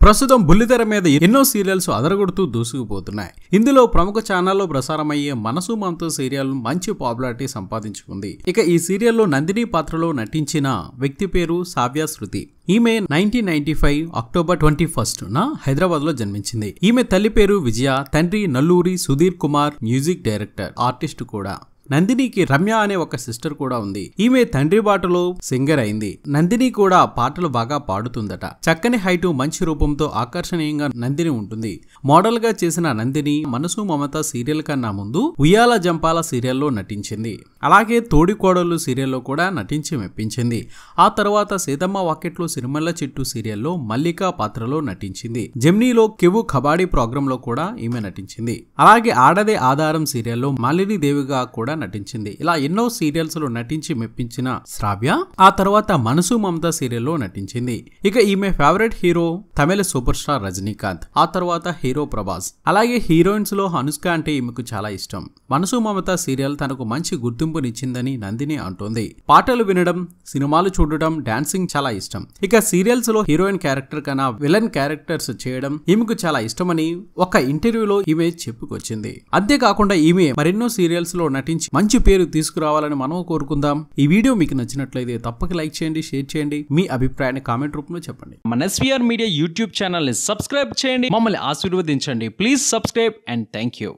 ప్రస్తుతం బుల్లితెర మీద ఎన్నో సీరియల్స్ అదరగొడుతూ దూసుకుపోతున్నాయి ఇందులో ప్రముఖ ఛానల్లో ప్రసారమయ్యే మనసు మమత సీరియల్ మంచి పాపులారిటీ సంపాదించుకుంది ఇక ఈ సీరియల్లో నందిని పాత్రలో నటించిన వ్యక్తి పేరు సావ్య శృతి ఈమె nineteen ninety five October twenty first న హైదరాబాద్ లో జన్మించింది ఈమె తల్లి పేరు విజయ తండ్రి Nalluri Sudheer Kumar music director artist కూడా నందినికి రమ్య అనే ఒక సిస్టర్ కూడా ఉంది ఈమె తండ్రి బాటలో సింగర్ అయింది నందిని కూడా పాటలు బాగా పాడుతుందట చక్కని హైటు మంచి రూపంతో ఆకర్షణీయంగా నందిని ఉంటుంది మోడల్ గా చేసిన నందిని మనసు మమత సీరియల్ కన్నా ముందు ఉయ్యాల జంపాల సీరియల్లో నటించింది అలాగే తోడి కోడలు సీరియల్లో కూడా నటించి మెప్పించింది ఆ తర్వాత సీతమ్మ వాకెట్లో సిరిమల్ల చెట్టు సీరియల్లో మల్లిక పాత్రలో నటించింది జెమ్నీలో కెవు కబాడీ ప్రోగ్రామ్ లో కూడా ఈమె నటించింది అలాగే ఆడదే ఆధారం సీరియల్లో మాలిని దేవిగా కూడా నటించింది ఇలా ఎన్నో సీరియల్స్ లో నటించి మెప్పించిన శ్రావ్య ఆ తర్వాత మనసు మమత సీరియల్లో నటించింది ఇక ఈమె favourite hero Tamil super star Rajinikanth ఆ తర్వాత హీరో ప్రభాస్ అలాగే హీరోయిన్స్ లో అనుష్క అంటే ఈమెకు చాలా ఇష్టం మనసు మమత సీరియల్ తనకు మంచి గుర్తింపునిచ్చిందని నందిని అంటోంది పాటలు వినడం సినిమాలు చూడడం డాన్సింగ్ చాలా ఇష్టం ఇక సీరియల్స్ లో హీరోయిన్ క్యారెక్టర్ కన్నా విలన్ క్యారెక్టర్స్ చేయడం ఈమెకు చాలా ఇష్టమని ఒక ఇంటర్వ్యూలో ఈమె చెప్పుకొచ్చింది అంతేకాకుండా ఈమె మరెన్నో సీరియల్స్ లో నటించి మంచి పేరు తీసుకురావాలని మనం కోరుకుందాం ఈ వీడియో మీకు నచ్చినట్లయితే తప్పక లైక్ చేయండి షేర్ చేయండి మీ అభిప్రాయాన్ని కామెంట్ రూపంలో చెప్పండి మన ఎస్వీఆర్ మీడియా యూట్యూబ్ ఛానల్ని సబ్స్క్రైబ్ చేయండి మమ్మల్ని ఆశీర్వదించండి please subscribe and thank you